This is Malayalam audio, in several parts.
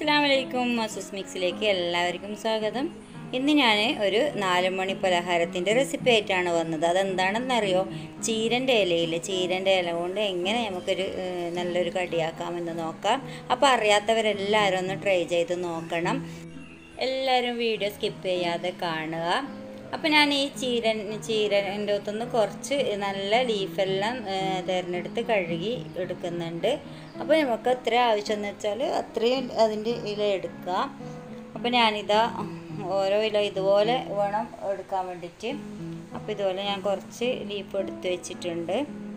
അസ്സാം വലൈക്കും മസൂസ് മിക്സിലേക്ക് എല്ലാവർക്കും സ്വാഗതം ഇന്ന് ഞാൻ ഒരു നാല് മണി പലഹാരത്തിൻ്റെ റെസിപ്പി ആയിട്ടാണ് വന്നത് അതെന്താണെന്നറിയോ ചീരൻ്റെ ഇലയിൽ ചീരൻ്റെ ഇല കൊണ്ട് എങ്ങനെ നമുക്കൊരു ഏഹ്, നല്ലൊരു കടിയാക്കാമെന്ന് നോക്കാം അപ്പോൾ അറിയാത്തവരെല്ലാവരും ഒന്ന് ട്രൈ ചെയ്ത് നോക്കണം എല്ലാവരും വീഡിയോ സ്കിപ്പ് ചെയ്യാതെ കാണുക അപ്പോൾ ഞാൻ ഈ ചീരൻ ചീരൻ്റെ ഒത്തുനിന്ന് കുറച്ച് നല്ല ലീഫെല്ലാം ഏഹ്, തിരഞ്ഞെടുത്ത് കഴുകി എടുക്കുന്നുണ്ട് അപ്പോൾ നമുക്ക് എത്ര ആവശ്യമെന്ന് വെച്ചാൽ അത്രയും അതിൻ്റെ ഇല എടുക്കുക അപ്പോൾ ഞാനിതാ ഓരോ ഇല ഇതുപോലെ വേണം എടുക്കാൻ വേണ്ടിയിട്ട് അപ്പോൾ ഇതുപോലെ ഞാൻ കുറച്ച് ലീഫ് എടുത്ത് വെച്ചിട്ടുണ്ട്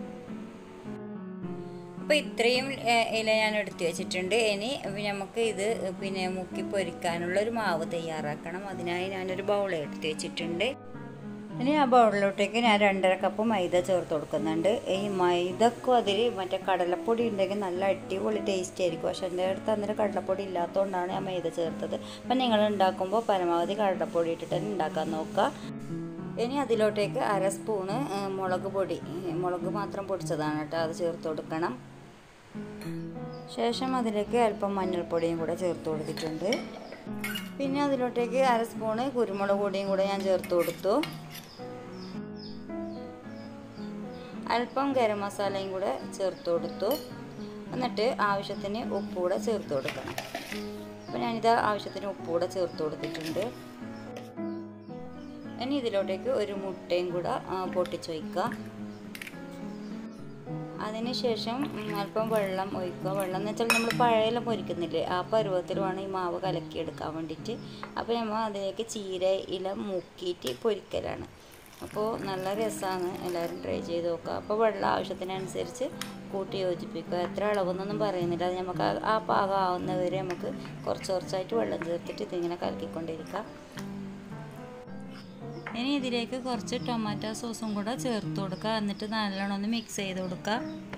അപ്പോൾ ഇത്രയും ഏഹ്, ഇല ഞാൻ എടുത്തു വെച്ചിട്ടുണ്ട് ഇനി നമുക്ക് ഇത് പിന്നെ മുക്കി പൊരിക്കാനുള്ള ഒരു മാവ് തയ്യാറാക്കണം അതിനായി ഞാനൊരു ബൗൾ എടുത്ത് വെച്ചിട്ടുണ്ട് ഇനി ആ ബൗളിലോട്ടേക്ക് ഞാൻ രണ്ടര കപ്പ് മൈദ ചേർത്ത് കൊടുക്കുന്നുണ്ട് ഈ മൈദക്കും അതിൽ മറ്റേ കടലപ്പൊടി ഉണ്ടെങ്കിൽ നല്ല അടിപൊളി ടേസ്റ്റ് ആയിരിക്കും പക്ഷെ എൻ്റെ അടുത്ത് അന്നേരം കടലപ്പൊടി ഇല്ലാത്തതുകൊണ്ടാണ് ഞാൻ മൈദ ചേർത്തത് അപ്പം നിങ്ങൾ ഉണ്ടാക്കുമ്പോൾ പരമാവധി കടലപ്പൊടി ഇട്ടിട്ട് തന്നെ ഉണ്ടാക്കാൻ നോക്കുക ഇനി അതിലോട്ടേക്ക് അര സ്പൂണ് ഏഹ്, മുളക് പൊടി ഏഹ്, മുളക് മാത്രം പൊടിച്ചതാണ് കേട്ടോ അത് ചേർത്ത് കൊടുക്കണം ശേഷം അതിലേക്ക് അല്പം മഞ്ഞൾപ്പൊടിയും കൂടെ ചേർത്ത് കൊടുത്തിട്ടുണ്ട് പിന്നെ അതിലോട്ടേക്ക് അര സ്പൂണ് കുരുമുളക് പൊടിയും കൂടെ ഞാൻ ചേർത്ത് കൊടുത്തു അല്പം ഗരം മസാലയും കൂടെ ചേർത്ത് കൊടുത്തു എന്നിട്ട് ആവശ്യത്തിന് ഉപ്പ് കൂടെ ചേർത്ത് കൊടുക്കണം അപ്പോൾ ഞാനിത് ആവശ്യത്തിന് ഉപ്പ് കൂടെ ചേർത്ത് കൊടുത്തിട്ടുണ്ട് ഇനി ഇതിലോട്ടേക്ക് ഒരു മുട്ടയും കൂടെ ആ, പൊട്ടിച്ച് വയ്ക്കുക അതിനുശേഷം ഉം, അല്പം വെള്ളം ഒഴിക്കുക വെള്ളം എന്ന് വെച്ചാൽ നമ്മൾ പഴയെല്ലാം പൊരിക്കുന്നില്ലേ ആ പരുവത്തിൽ വേണം ഈ മാവ് കലക്കിയെടുക്കാൻ വേണ്ടിയിട്ട് അപ്പോൾ നമ്മൾ അതിലേക്ക് ചീര ഇല മുക്കിയിട്ട് പൊരിക്കലാണ് അപ്പോൾ നല്ല രസമാണ് എല്ലാവരും ട്രൈ ചെയ്ത് നോക്കുക അപ്പോൾ വെള്ളം ആവശ്യത്തിനനുസരിച്ച് കൂട്ടി യോജിപ്പിക്കുക എത്ര അളവെന്നൊന്നും പറയുന്നില്ല അത് നമുക്ക് ആ- ആ പാകം ആവുന്നവരെ നമുക്ക് കുറച്ച് കുറച്ചായിട്ട് വെള്ളം ചേർത്തിട്ട് ഇതിങ്ങനെ കലക്കിക്കൊണ്ടിരിക്കാം ഇനി ഇതിലേക്ക് കുറച്ച് ടൊമാറ്റോ സോസും കൂടെ ചേർത്ത് കൊടുക്കുക എന്നിട്ട് നല്ലോണം ഒന്ന് മിക്സ് ചെയ്ത് കൊടുക്കുക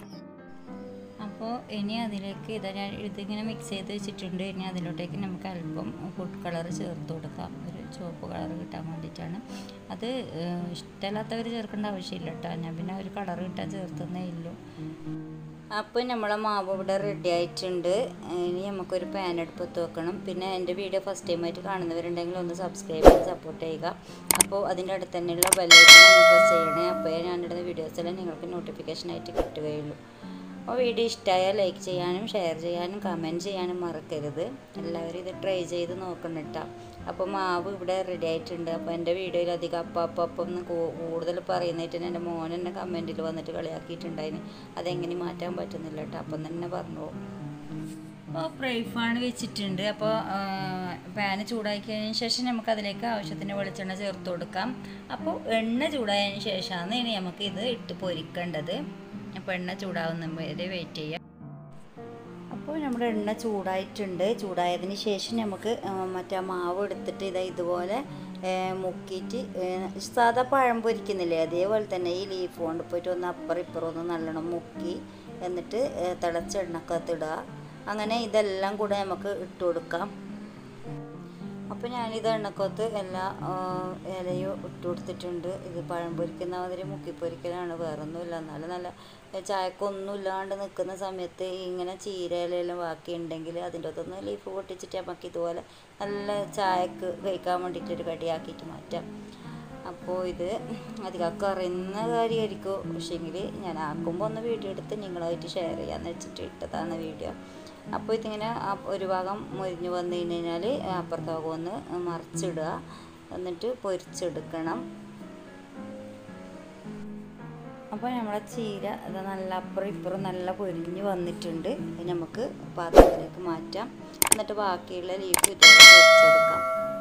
അപ്പോൾ ഇനി അതിലേക്ക് ഇതാ ഞാൻ ഇതിങ്ങനെ മിക്സ് ചെയ്ത് വെച്ചിട്ടുണ്ട് ഇനി അതിലോട്ടേക്ക് നമുക്ക് അല്പം ഫുഡ് കളർ ചേർത്ത് കൊടുക്കാം ഒരു ചുവപ്പ് കളർ കിട്ടാൻ വേണ്ടിയിട്ടാണ് അത് ഏഹ്, ഇഷ്ടമില്ലാത്തവർ ചേർക്കേണ്ട ആവശ്യമില്ല കേട്ടോ ഞാൻ പിന്നെ ഒരു കളർ കിട്ടാൻ ചേർത്തന്നേ ഉള്ളൂ അപ്പോൾ നമ്മളെ മാവ് ഇവിടെ റെഡി ആയിട്ടുണ്ട് ഇനി നമുക്കൊരു പാൻ അടുപ്പത്ത് വെക്കണം പിന്നെ എൻ്റെ വീഡിയോ ഫസ്റ്റ് ടൈം ആയിട്ട് കാണുന്നവരുണ്ടെങ്കിൽ ഒന്ന് സബ്സ്ക്രൈബ് ചെയ്ത് സപ്പോർട്ട് ചെയ്യുക അപ്പോൾ അതിൻ്റെ അടുത്ത് തന്നെയുള്ള ബെല്ലൈക്കൺ ഒന്ന് പ്രസ് ചെയ്യണേ അപ്പോൾ ഞാനിടുന്ന വീഡിയോസ് എല്ലാം നിങ്ങൾക്ക് നോട്ടിഫിക്കേഷൻ ആയിട്ട് കിട്ടുകയുള്ളൂ അപ്പോൾ വീഡിയോ ഇഷ്ടമായാൽ ലൈക്ക് ചെയ്യാനും ഷെയർ ചെയ്യാനും കമൻറ്റ് ചെയ്യാനും മറക്കരുത് എല്ലാവരും ഇത് ട്രൈ ചെയ്ത് നോക്കണം കേട്ടോ അപ്പോൾ മാവ് ഇവിടെ റെഡി ആയിട്ടുണ്ട് അപ്പോൾ എൻ്റെ വീഡിയോയിൽ അധികം അപ്പം അപ്പം അപ്പം എന്ന് കൂ- കൂടുതൽ പറയുന്നതായിട്ട് എൻ്റെ മോൻ എന്നെ കമൻറ്റിൽ വന്നിട്ട് കളിയാക്കിയിട്ടുണ്ടായിന് അതെങ്ങനെ മാറ്റാൻ പറ്റുന്നില്ല കേട്ടോ അപ്പം തന്നെ പറഞ്ഞു അപ്പോൾ ഫ്രൈ ഫാൻ വെച്ചിട്ടുണ്ട് അപ്പോൾ പാന് ചൂടാക്കിയതിന് ശേഷം നമുക്ക് അതിലേക്ക് ആവശ്യത്തിന് വെളിച്ചെണ്ണ ചേർത്ത് കൊടുക്കാം അപ്പോൾ എണ്ണ ചൂടായതിന് ശേഷമാണ് ഇനി നമുക്ക് ഇത് ഇട്ട് പൊരിക്കേണ്ടത് അപ്പോൾ എണ്ണ ചൂടാവുന്ന വരെ വെയിറ്റ് ചെയ്യാം അപ്പോൾ നമ്മുടെ എണ്ണ ചൂടായിട്ടുണ്ട് ചൂടായതിന് ശേഷം നമുക്ക് ആ, മറ്റേ മാവ് എടുത്തിട്ട് ഇതാ ഇതുപോലെ ഏ, മുക്കിയിട്ട് ഏ, സാധാ പഴം പൊരിക്കുന്നില്ലേ അതേപോലെ തന്നെ ഈ ലീഫ് കൊണ്ട് പോയിട്ട് ഒന്ന് അപ്പുറം ഇപ്പുറം ഒന്ന് നല്ലോണം മുക്കി എന്നിട്ട് ഏ, തിളച്ച എണ്ണക്കകത്ത് ഇടുക അങ്ങനെ ഇതെല്ലാം കൂടെ നമുക്ക് ഇട്ട് കൊടുക്കാം അപ്പോൾ ഞാനിത് എണ്ണക്കകത്ത് എല്ലാ ആ, ഇലയും ഇട്ട് കൊടുത്തിട്ടുണ്ട് ഇത് പഴം പൊരിക്കുന്ന മാതിരി മുക്കി പൊരിക്കലാണ് വേറൊന്നുമില്ല എന്നാലും നല്ല ഏ, ചായക്കൊന്നും ഇല്ലാണ്ട് നിൽക്കുന്ന സമയത്ത് ഇങ്ങനെ ചീര ഇലയെല്ലാം ബാക്കിയുണ്ടെങ്കിൽ അതിൻ്റെ അകത്തുനിന്ന് ലീഫ് പൊട്ടിച്ചിട്ട് നമുക്ക് ഇതുപോലെ നല്ല ചായക്ക് കഴിക്കാൻ വേണ്ടിയിട്ട് ഒരു കടിയാക്കിയിട്ട് മാറ്റാം അപ്പോൾ ഇത് അധികം അറിയുന്ന കാര്യമായിരിക്കും പക്ഷേങ്കിൽ ഞാൻ ആക്കുമ്പോൾ ഒന്ന് വീഡിയോ എടുത്ത് നിങ്ങളുമായിട്ട് ഷെയർ ചെയ്യാമെന്ന് വെച്ചിട്ട് ഇട്ടതാണ് വീഡിയോ അപ്പോൾ ഇതിങ്ങനെ ആ- ഒരു ഭാഗം മൊരിഞ്ഞ് വന്നു കഴിഞ്ഞാൽ അപ്പുറത്തെ ഭാഗം ഒന്ന് മറിച്ചിടുക എന്നിട്ട് പൊരിച്ചെടുക്കണം അപ്പോൾ നമ്മളെ ചീര അത് നല്ല അപ്പുറം ഇപ്പുറം നല്ല പൊരിഞ്ഞ് വന്നിട്ടുണ്ട് ഇനി നമുക്ക് പാത്രത്തിലേക്ക് മാറ്റാം എന്നിട്ട് ബാക്കിയുള്ള ലീഫ് ഇതുപോലെ പൊരിച്ചെടുക്കാം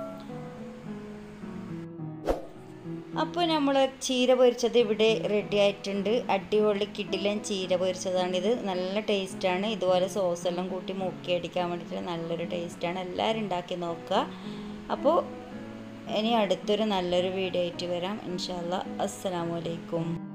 അപ്പോൾ നമ്മൾ ചീര പൊരിച്ചത് ഇവിടെ റെഡി ആയിട്ടുണ്ട് അടിപൊളി കിഡിലൻ ചീര പൊരിച്ചതാണിത് നല്ല ടേസ്റ്റാണ് ഇതുപോലെ സോസ് എല്ലാം കൂട്ടി മുക്കി അടിക്കാൻ വേണ്ടിയിട്ട് നല്ലൊരു ടേസ്റ്റാണ് എല്ലാവരും ഉണ്ടാക്കി നോക്കുക അപ്പോൾ ഇനി അടുത്തൊരു നല്ലൊരു വീഡിയോ ആയിട്ട് വരാം ഇൻഷാല്ല അസ്സലാമു അലൈക്കും